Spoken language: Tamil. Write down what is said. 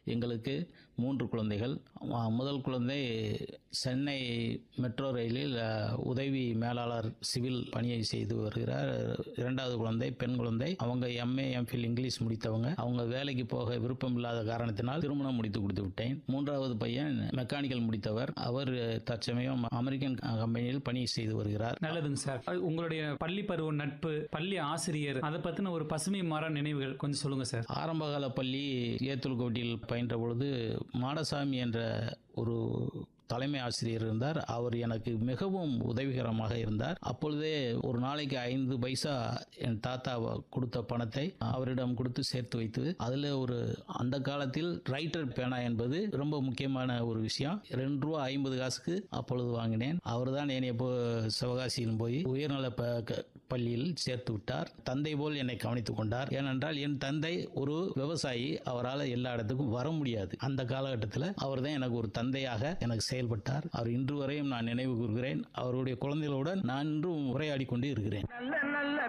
எங்களுக்கு மூன்று குழந்தைகள் அ, முதல் குழந்தை சென்னை மெட்ரோ ரயிலில் அ, உதவி மேலாளர் சிவில் பணியை செய்து வருகிறார் இரண்டாவது குழந்தை பெண் குழந்தை அவங்க எம்ஏ எம்ஃபில் இங்கிலீஷ் முடித்தவங்க அவங்க வேலைக்கு போக விருப்பம் இல்லாத காரணத்தினால் திருமணம் முடித்து கொடுத்து விட்டேன் மூன்றாவது பையன் மெக்கானிக்கல் முடித்தவர் அவர் தற்சமயம் அமெரிக்கன் கம்பெனியில் பணி செய்து வருகிறார் நல்லதுங்க சார் அது உங்களுடைய பள்ளி பருவ நட்பு பள்ளி ஆசிரியர் அதை பத்தின ஒரு பசுமை மாற நினைவுகள் கொஞ்சம் சொல்லுங்க சார் ஆரம்பகால பள்ளி ஏத்துல்கோட்டில் பயின்ற பொழுது மாடசாமி என்ற ஒரு தலைமை ஆசிரியர் இருந்தார் அவர் எனக்கு மிகவும் உதவிகரமாக இருந்தார் அப்பொழுதே ஒரு நாளைக்கு ஐந்து பைசா என் தாத்தா கொடுத்த பணத்தை அவரிடம் கொடுத்து சேர்த்து வைத்து அதில் ஒரு அந்த காலத்தில் ரைட்டர் பேனா என்பது ரொம்ப முக்கியமான ஒரு விஷயம் ரெண்டு ரூபா ஐம்பது காசுக்கு அப்பொழுது வாங்கினேன் அவர் தான் என்னை இப்போ சிவகாசியில் போய் உயர்நல ப- க- பள்ளியில் சேர்த்து விட்டார் தந்தை போல் என்னை கவனித்துக் கொண்டார் ஏனென்றால் என் தந்தை ஒரு விவசாயி அவரால் எல்லா இடத்துக்கும் வர முடியாது அந்த காலகட்டத்தில் அவர் தான் எனக்கு ஒரு தந்தையாக எனக்கு செயல்பட்டார் அவர் இன்று வரையும் நான் நினைவு கூறுகிறேன் அவருடைய குழந்தைகளுடன் நான் இன்றும் உரையாடி கொண்டு இருக்கிறேன் நல்ல நல்ல